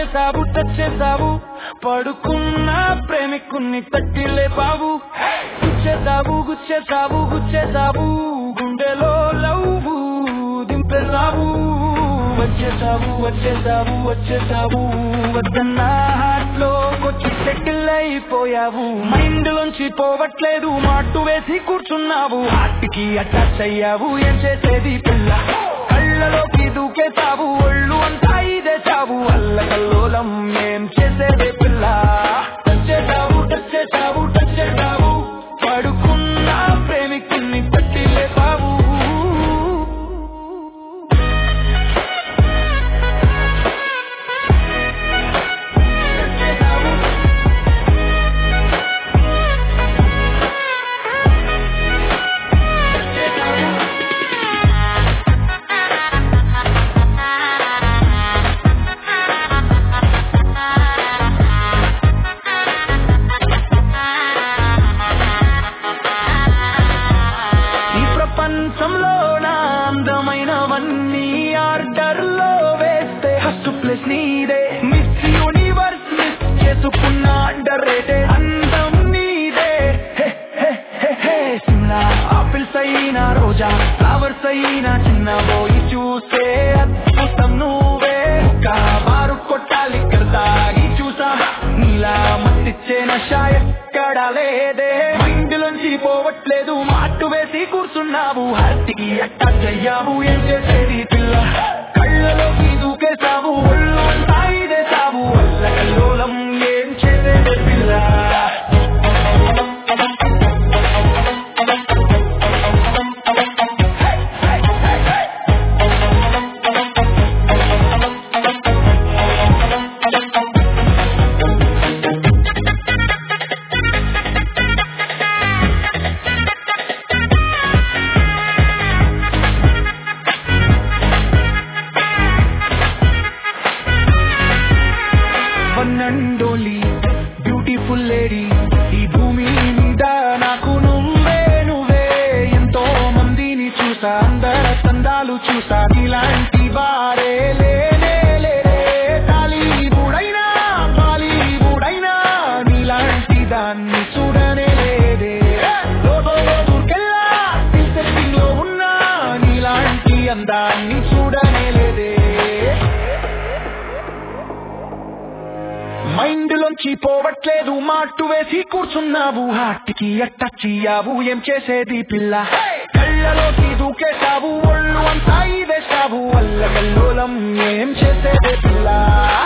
వచ్చేసావు టచ్చేసావు పడుకున్న ప్రేమికున్ని తట్టి లేపావు గుచ్చేసావు గుచ్చేసావు గుచ్చేసావు గుండెలో లవ్వు దింపేసావు వచ్చేసావు వచ్చేసావు వచ్చేసావు వద్దన్న హాట్లో వచ్చి సెటిల్ అయిపోయావు మైండ్ లోంచి పోవట్లేదు మాటు వేసి కూర్చున్నావు హార్ట్కి అటాచ్ అయ్యావు ఏం చేసేది పిల్ల కళ్ళలోకి దూకేసావు ఒళ్ళు అంతా ఇదేసావు అల్లకల్లోలం ఏం చేసేది పిల్ల టచ్ చేసావు టచ్ చేసావు టచ్ చేసావు పడుకున్న ప్రేమికుల్ని తట్టి లేపావు ఈ ప్రపంచంలో నా అందమైనవన్నీ ఆర్డర్ లో వేస్తే ఫస్ట్ ప్లేస్ నీదే మిస్ యూనివర్స్ మిస్ చేసుకున్న అండర్ రేటెడ్ అందం నీదే హే, హే, హే, హే. సిమ్లా ఆపిల్స్ అయినా రోజా ఫ్లవర్స్ అయినా చిన్న పోయి చూసే అద్భుతం నువ్వే కామారు కొట్టాలి కర్తాగి చూసా నీలా మత్తిచ్చే నష ఎక్కడా లేదే మైండ్ లోంచి పోవట్లేదు మాటు వేసి కూర్చున్నావు హార్ట్కి అటాచ్ అయ్యావు ఏం చేసేది పిల్ల కళ్ళలోకి దూకేసావు ఒళ్ళు అంతా ఇదేసావు వల్ల కల్లోలం ఏం చేసేది పిల్ల one and only beautiful lady ఈ భూమి మీద నాకు నువ్వే నువ్వే ఎంతో మందిని చూసా అందర సందాలు చూసా ఇలాంటి వారే లేనే లేరే టాలీవుడైనా బాలీవుడైనా నీలాంటి దాన్ని చూడనే లేదే లోకంలో దూకెళ్ళా సెట్టింగ్ లో ఉన్నా నీలాంటి అందాన్ని చూడనే లేదే మైండ్ లోంచి పోవట్లేదు మాటు వేసి కూర్చున్నావు హార్ట్కి అట్టచ్చియావు ఏం చేసేది పిల్ల కళ్ళలోకి దూకేసావు ఒళ్ళు అంతా ఇదేసావు వల్ల కల్లోలం ఏం చేసేది పిల్ల